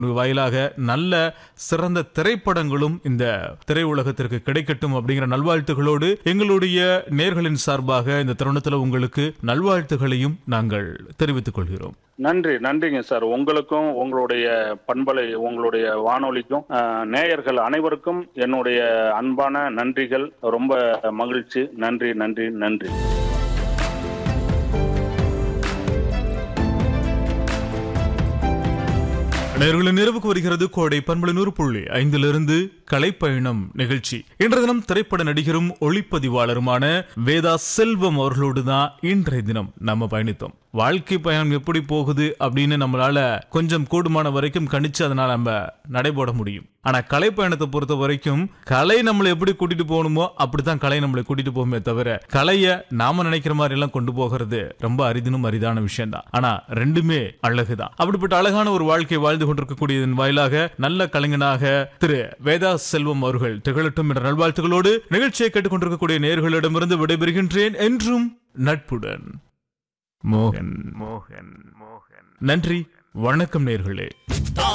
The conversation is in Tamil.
வாயிலாக நல்ல சிறந்த திரைப்படங்களும் இந்த திரையுலகத்திற்கு கிடைக்கட்டும் அப்படிங்கிற நல்வாழ்த்துகளோடு எங்களுடைய நேர்களின் சார்பாக இந்த தருணத்தில் உங்களுக்கு நல்வாழ்த்துகளையும் நாங்கள் தெரிவித்துக் கொள்கிறோம் நன்றி நன்றிங்க சார் உங்களுக்கும் உங்களுடைய பண்பலை உங்களுடைய வானொலிக்கும் அஹ், நேயர்கள் அனைவருக்கும் என்னுடைய அன்பான நன்றிகள் ரொம்ப மகிழ்ச்சி நன்றி நன்றி நன்றி நேர்களின் நிறைவுக்கு வருகிறது கோடை பண்பலை நூறு புள்ளி ஐந்திலிருந்து கலைப்பயணம் நிகழ்ச்சி இன்றைய தினம் திரைப்பட நடிகரும் ஒளிப்பதிவாளருமான வேதா செல்வம் அவர்களோடு தான் இன்றைய தினம் நம்ம பயணித்தோம் வாழ்க்கை பயணம் எப்படி போகுது அப்படின்னு நம்மளால கொஞ்சம் கூடுமான வரைக்கும் கணிச்சு அதனால நம்ம நடைபோட முடியும் ஆனா கலை பயணத்தை பொறுத்த வரைக்கும் கலை நம்மளை எப்படி கூட்டிட்டு போகணுமோ அப்படித்தான் கலை நம்மளை கூட்டிட்டு போகுமே தவிர கலைய நாம நினைக்கிற மாதிரி எல்லாம் கொண்டு போகிறது ரொம்ப அரிதினும் அரிதான விஷயம் தான் ஆனா ரெண்டுமே அழகுதான் அப்படிப்பட்ட அழகான ஒரு வாழ்க்கை வாழ்ந்து கொண்டிருக்கக்கூடியதன் வாயிலாக நல்ல கலைஞனாக திரு வேதா செல்வம் அவர்கள் திகழட்டும் என்ற நல்வாழ்த்துகளோடு நிகழ்ச்சியை கேட்டுக்கொண்டிருக்கக்கூடிய நேர்களிடமிருந்து விடைபெறுகின்றேன் என்றும் நட்புடன் மோகன் மோகன் மோகன் நன்றி வணக்கம் நேர்களே